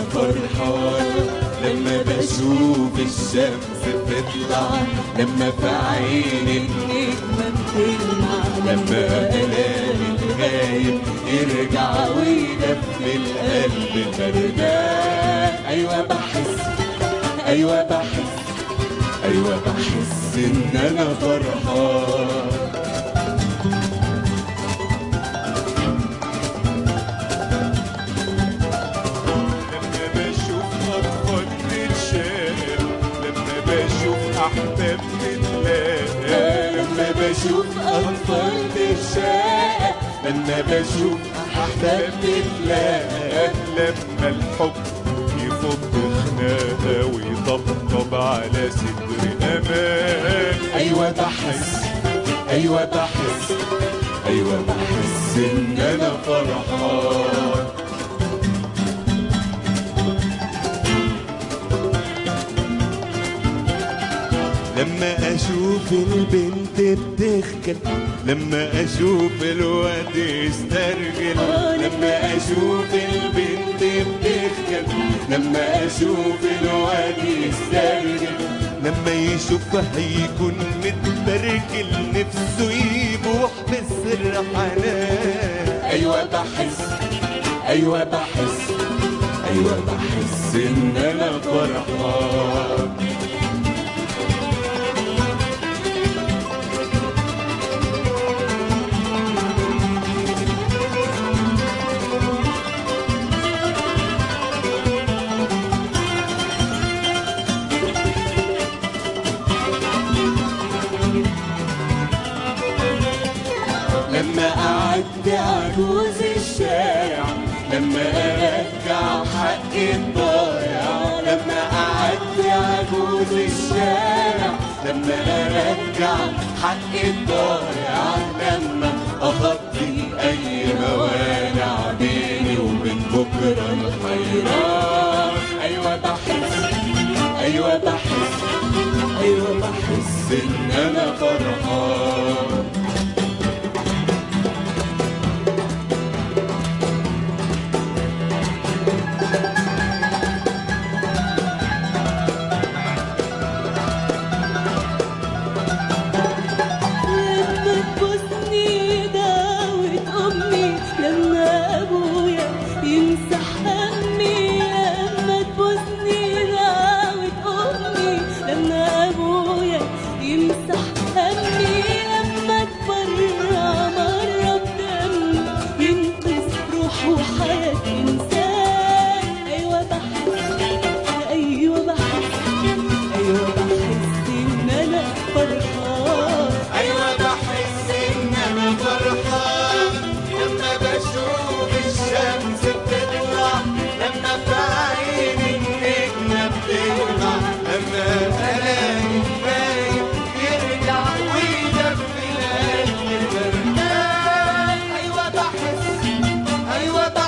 انا فرحان لما بشوف الشمس بتطلع لما في عيني النجمة بتلمع لما الاقي الغايب يرجع ويدفي القلب فردان ايوه بحس ايوه بحس ايوه بحس ان انا فرحان لما بشوف أطفال تتشال لما بشوف أحباب تتلاقى لما بشوف أطفال تتشاق لما بشوف أحباب تتلاقى لما الحب يفض خناقة ويطبطب على صدر أمان أيوة بحس أيوة بحس أيوة بحس إن أنا فرحان لما أشوف البنت بتخجل لما أشوف الواد يسترجل لما أشوف البنت بتخجل لما أشوف الواد يسترجل لما يشوفها يكون متبرجل نفسه يبوح بالسر حنان أيوة بحس أيوة بحس أيوة بحس إن أنا فرحان لما أعدي عجوز الشارع لما أرجع حق الضايع لما أعدي عجوز الشارع لما أرجع حق الضايع لما أخطي أي موانع بيني وبين بكرة الحيران أيوة بحس أيوة بحس أيوة بحس إن أنا فرحان لما تبوسني دعوة أمي لما أبويا يمسح همي لما تبوسني دعوة أمي لما أبويا يمسح همي لما تبرع مرة بدم ينقذ روح وحياة إنسان أيوة بحس أيوة بحس أيوة بحس إن أنا فرحان أيوة بحس إن أنا فرحان لما بشوف الشمس بتطلع لما في عيني النجمة بتطلع لما ألاقي الغايب يرجع ويدفي القلب مرتاح أيوة بحس أيوة بحس